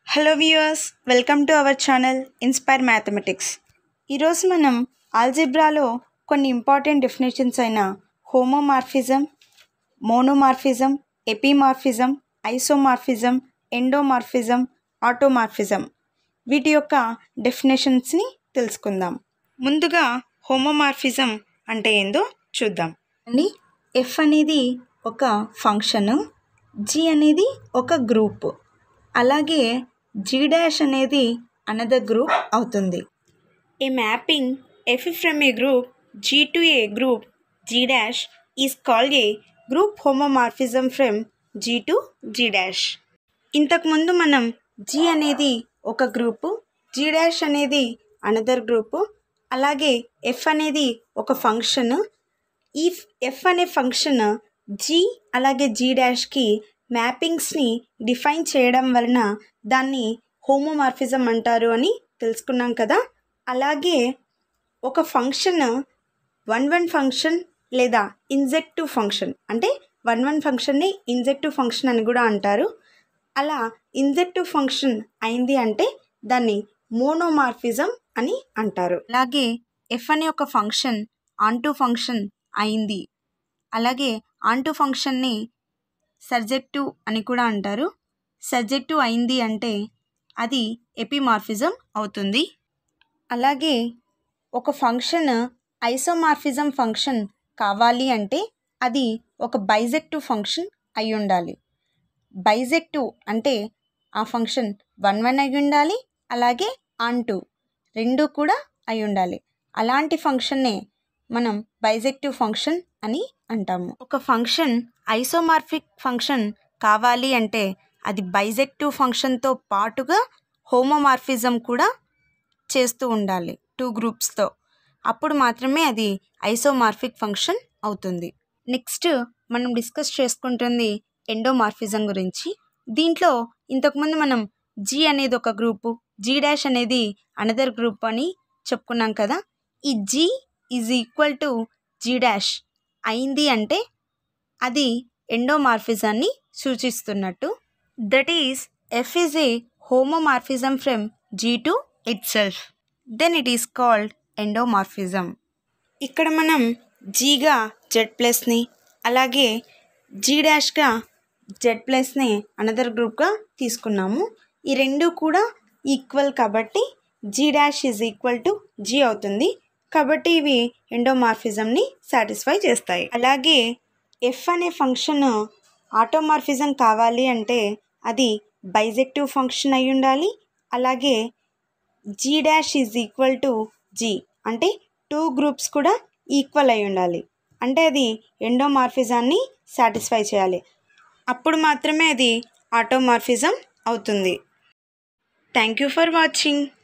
hello viewers welcome to our channel inspire mathematics ఈరోజు మనం ఆల్జిబ్రాలో కొన్ని ఇంపార్టెంట్ డెఫినేషన్స్ అయిన homomorphism monomorphism epimorphism isomorphism endomorphism automorphism వీటి యొక్క డెఫినేషన్స్ని తెలుసుకుందాం ముందుగా హోమోమార్ఫిజం అంటే ఏందో చూద్దాం అండి ఎఫ్ అనేది ఒక ఫంక్షను జి అనేది ఒక గ్రూప్ అలాగే జీ డాష్ అనేది అనదర్ గ్రూప్ అవుతుంది a mapping f from a group G to a group G dash is called a group homomorphism from G to G dash ఇంతకుముందు మనం జీ అనేది ఒక గ్రూపు జీ డాష్ అనేది another group అలాగే f అనేది ఒక function ఈ ఎఫ్ అనే ఫంక్షన్ జీ అలాగే జీ డాష్కి మ్యాపింగ్స్ని డిఫైన్ చేయడం వలన దాన్ని హోమోమార్ఫిజం అంటారు అని తెలుసుకున్నాం కదా అలాగే ఒక ఫంక్షన్ వన్ వన్ ఫంక్షన్ లేదా ఇన్జెక్టివ్ ఫంక్షన్ అంటే వన్ వన్ ఫంక్షన్ని ఇన్జెక్టివ్ ఫంక్షన్ అని కూడా అంటారు అలా ఇన్జెక్టివ్ ఫంక్షన్ అయింది అంటే దాన్ని మోనోమార్ఫిజం అని అంటారు అలాగే ఎఫ్ అనే ఒక ఫంక్షన్ ఆంటూ ఫంక్షన్ అయింది అలాగే ఆంటూ ఫంక్షన్ని సబ్జెక్టివ్ అని కూడా అంటారు సబ్జెక్టివ్ అయింది అంటే అది ఎపిమార్ఫిజం అవుతుంది అలాగే ఒక ఫంక్షన్ ఐసోమార్ఫిజం ఫంక్షన్ కావాలి అంటే అది ఒక బైజెక్టివ్ ఫంక్షన్ అయి ఉండాలి బైజెక్టివ్ అంటే ఆ ఫంక్షన్ వన్ వన్ అయి ఉండాలి అలాగే ఆన్ టూ రెండు కూడా అయి ఉండాలి అలాంటి ఫంక్షన్నే మనం బైజెక్టివ్ ఫంక్షన్ అని అంటాము ఒక ఫంక్షన్ ఐసోమార్ఫిక్ ఫంక్షన్ కావాలి అంటే అది బైజెక్టివ్ ఫంక్షన్తో పాటుగా హోమోమార్ఫిజం కూడా చేస్తూ ఉండాలి టూ గ్రూప్స్తో అప్పుడు మాత్రమే అది ఐసోమార్ఫిక్ ఫంక్షన్ అవుతుంది నెక్స్ట్ మనం డిస్కస్ చేసుకుంటుంది ఎండోమార్ఫిజం గురించి దీంట్లో ఇంతకుముందు మనం జీ అనేది ఒక గ్రూపు జీ డాష్ అనేది అనదర్ గ్రూప్ అని చెప్పుకున్నాం కదా ఈ G is equal to G dash అయింది అంటే అది ఎండోమార్ఫిజాన్ని సూచిస్తున్నట్టు that is f is a homomorphism from G to itself then it is called endomorphism ఇక్కడ మనం జీగా జెడ్ ప్లస్ని అలాగే జీ డాష్గా జెడ్ ప్లస్ని అనదర్ గ్రూప్గా తీసుకున్నాము ఈ రెండు కూడా ఈక్వల్ కాబట్టి G dash is equal to G అవుతుంది కాబట్టి ఇవి ఎండోమార్ఫిజంని సాటిస్ఫై చేస్తాయి అలాగే ఎఫ్ అనే ఫంక్షన్ ఆటోమార్ఫిజం కావాలి అంటే అది బైజెక్టివ్ ఫంక్షన్ అయి ఉండాలి అలాగే G dash is equal to G అంటే టూ గ్రూప్స్ కూడా ఈక్వల్ అయి ఉండాలి అంటే అది ఎండోమార్ఫిజాన్ని సాటిస్ఫై చేయాలి అప్పుడు మాత్రమే అది ఆటోమార్ఫిజం అవుతుంది థ్యాంక్ యూ ఫర్ వాచింగ్